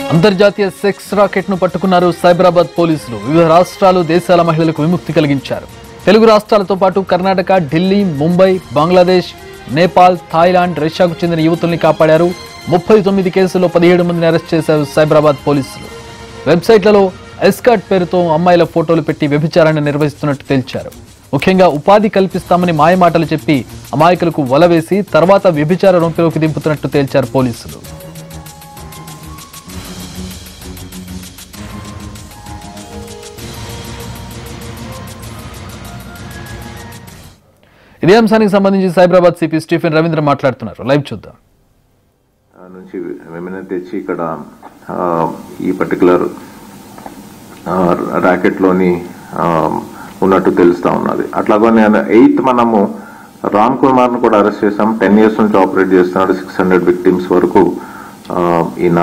అంతర్జాతీయ sex racket ను పట్టుకున్నారు సైబరాబాద్ పోలీసులు వివిధ రాష్ట్రాలు దేశాల మహిళలకు విముక్తి కలిగించారు తెలుగు రాష్ట్రాలతో పాటు కర్ణాటక ఢిల్లీ ముంబై బంగ్లాదేశ్ నేపాల్ థాయిలాండ్ రష్యాకు చెందిన యువతుల్ని కాపాడారు ముప్పై తొమ్మిది కేసుల్లో పదిహేడు మందిని అరెస్ట్ చేశారు సైబరాబాద్ పోలీసులు వెబ్సైట్లలో ఎస్కాట్ పేరుతో అమ్మాయిల ఫోటోలు పెట్టి వ్యభిచారాన్ని నిర్వహిస్తున్నట్టు తేల్చారు ముఖ్యంగా ఉపాధి కల్పిస్తామని మాయమాటలు చెప్పి అమాయకులకు వల వేసి తర్వాత వ్యభిచార రొంపిలోకి దింపుతున్నట్టు తేల్చారు పోలీసులు ఇదే అంశానికి సంబంధించి సైబరాబాద్ సిపి స్టీఫెన్ రవీంద్ర మాట్లాడుతున్నారు లైవ్ చూద్దాం ఆ నుంచి విమెన్ తెచ్చి ఇక్కడ ఆ, ఈ పర్టికులర్ ర్యాకెట్లోని ఆ, ఉన్నట్టు తెలుస్తా ఉన్నది అట్లాగనే ఎయిత్ మనము రామ్ కుమార్ ను కూడా అరెస్ట్ చేసాం టెన్ ఇయర్స్ నుంచి ఆపరేట్ చేస్తున్నాడు సిక్స్ హండ్రెడ్ విక్టిమ్స్ వరకు ఆ, ఈయన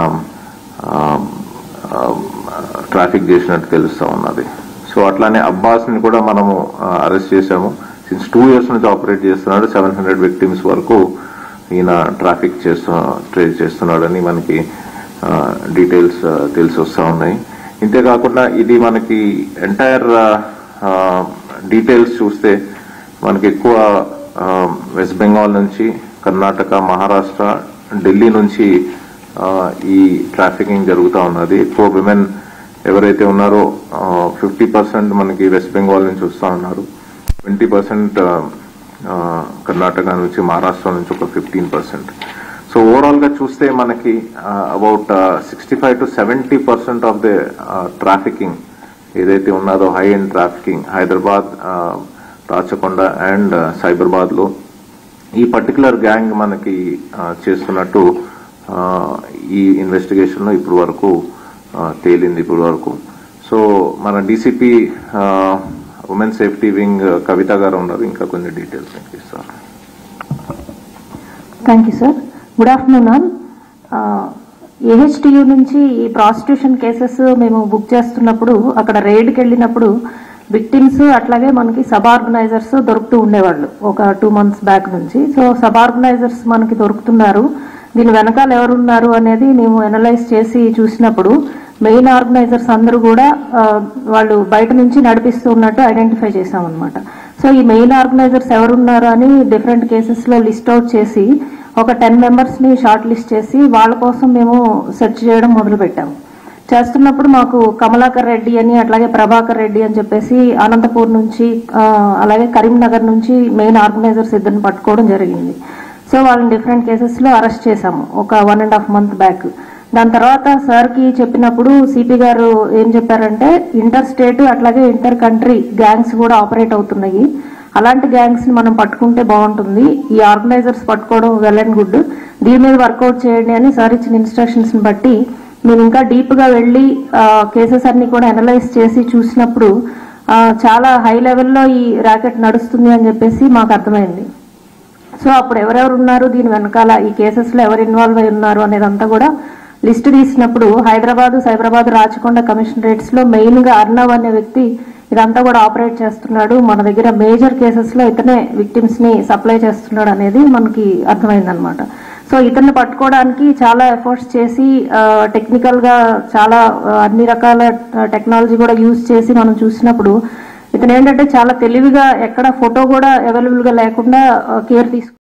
ట్రాఫిక్ చేసినట్టు తెలుస్తా ఉన్నది సో అట్లానే అబ్బాస్ ని కూడా మనము అరెస్ట్ చేశాము సిన్స్ టూ ఇయర్స్ నుంచి ఆపరేట్ చేస్తున్నాడు సెవెన్ హండ్రెడ్ విక్టిమ్స్ వరకు ఈయన ట్రాఫిక్ చేస్తూ ట్రేస్ చేస్తున్నాడని మనకి డీటెయిల్స్ తెలిసి వస్తూ ఉన్నాయి ఇంతేకాకుండా ఇది మనకి ఎంటైర్ డీటెయిల్స్ చూస్తే మనకి ఎక్కువ ఆ, వెస్ట్ బెంగాల్ నుంచి కర్ణాటక మహారాష్ట్ర ఢిల్లీ నుంచి ఆ, ఈ ట్రాఫికింగ్ జరుగుతూ ఉన్నది ఎక్కువ విమెన్ ఎవరైతే ఉన్నారో ఫిఫ్టీ పర్సెంట్ మనకి వెస్ట్ బెంగాల్ నుంచి వస్తూ ఉన్నారు ట్వంటీ పర్సెంట్ కర్ణాటక నుంచి మహారాష్ట్ర నుంచి ఒక ఫిఫ్టీన్ పర్సెంట్ సో ఓవరాల్ గా చూస్తే మనకి about sixty five to seventy percent of the trafficking ఏదైతే ఉన్నదో high end trafficking Hyderabad Rachakonda and Cyberabad లో ఈ పర్టికులర్ గ్యాంగ్ మనకి ఆ, చేస్తున్నట్టు ఆ, ఈ ఇన్వెస్టిగేషన్ లో ఇప్పుడు వరకు ఆ, తేలింది ఇప్పుడు వరకు సో మన DCP women safety wing Kavitha garu ఉన్నారు ఇంకా కొన్ని డీటెయిల్స్ మీకు ఇస్తారు thank you sir good afternoon all AHTU నుంచి ఈ ప్రాస్టిట్యూషన్ కేసెస్ మేము బుక్ చేస్తున్నప్పుడు అక్కడ రైడ్కి వెళ్ళినప్పుడు విక్టిమ్స్ అట్లాగే మనకి సబ్ ఆర్గనైజర్స్ దొరుకుతూ ఉండేవాళ్ళు ఒక టూ మంత్స్ బ్యాక్ నుంచి సో సబ్ ఆర్గనైజర్స్ మనకి దొరుకుతున్నారు దీని వెనకాల ఎవరున్నారు అనేది మేము అనలైజ్ చేసి చూసినప్పుడు మెయిన్ ఆర్గనైజర్స్ అందరూ కూడా ఆ, వాళ్ళు బయట నుంచి నడిపిస్తూ ఉన్నట్టు ఐడెంటిఫై చేశామన్నమాట సో ఈ మెయిన్ ఆర్గనైజర్స్ ఎవరున్నారు అని డిఫరెంట్ కేసెస్ లో లిస్ట్ అవుట్ చేసి ఒక టెన్ మెంబర్స్ ని షార్ట్ లిస్ట్ చేసి వాళ్ళ కోసం మేము సెర్చ్ చేయడం మొదలు పెట్టాము చేస్తున్నప్పుడు మాకు కమలాకర్ రెడ్డి అని అట్లాగే ప్రభాకర్ రెడ్డి అని చెప్పేసి అనంతపూర్ నుంచి ఆ, అలాగే కరీంనగర్ నుంచి మెయిన్ ఆర్గనైజర్స్ ఇద్దరిని పట్టుకోవడం జరిగింది సో వాళ్ళని డిఫరెంట్ కేసెస్ లో అరెస్ట్ చేశాము ఒక one and half month back దాని తర్వాత సార్ కి చెప్పినప్పుడు సిపి గారు ఏం చెప్పారంటే ఇంటర్ స్టేట్ అట్లాగే ఇంటర్ కంట్రీ గ్యాంగ్స్ కూడా ఆపరేట్ అవుతున్నాయి అలాంటి గ్యాంగ్స్ ని మనం పట్టుకుంటే బాగుంటుంది ఈ ఆర్గనైజర్స్ పట్టుకోవడం వెల్ అండ్ గుడ్ దీని మీద వర్కౌట్ చేయండి అని సార్ ఇచ్చిన ఇన్స్ట్రక్షన్స్ ని బట్టి మేము ఇంకా డీప్ గా వెళ్ళి కేసెస్ అన్ని కూడా అనలైజ్ చేసి చూసినప్పుడు ఆ, చాలా హై లెవెల్లో ఈ ర్యాకెట్ నడుస్తుంది అని చెప్పేసి మాకు అర్థమైంది సో అప్పుడు ఎవరెవరు ఉన్నారు దీని వెనకాల ఈ కేసెస్ లో ఎవరు ఇన్వాల్వ్ అయి ఉన్నారు అనేదంతా కూడా లిస్ట్ తీసినప్పుడు హైదరాబాద్ సైబరాబాద్ రాచకొండ కమిషనరేట్స్ లో మెయిన్ గా అర్ణవ్ అనే వ్యక్తి ఇదంతా కూడా ఆపరేట్ చేస్తున్నాడు మన దగ్గర మేజర్ కేసెస్ లో ఇతనే విక్టిమ్స్ ని సప్లై చేస్తున్నాడు అనేది మనకి అర్థమైందనమాట సో ఇతన్ని పట్టుకోవడానికి చాలా ఎఫర్ట్స్ చేసి టెక్నికల్ గా చాలా ఆ, అన్ని రకాల టెక్నాలజీ కూడా యూజ్ చేసి మనం చూసినప్పుడు ఇతను ఏంటంటే చాలా తెలివిగా ఎక్కడ ఫోటో కూడా అవైలబుల్ గా లేకుండా కేర్ తీసుకు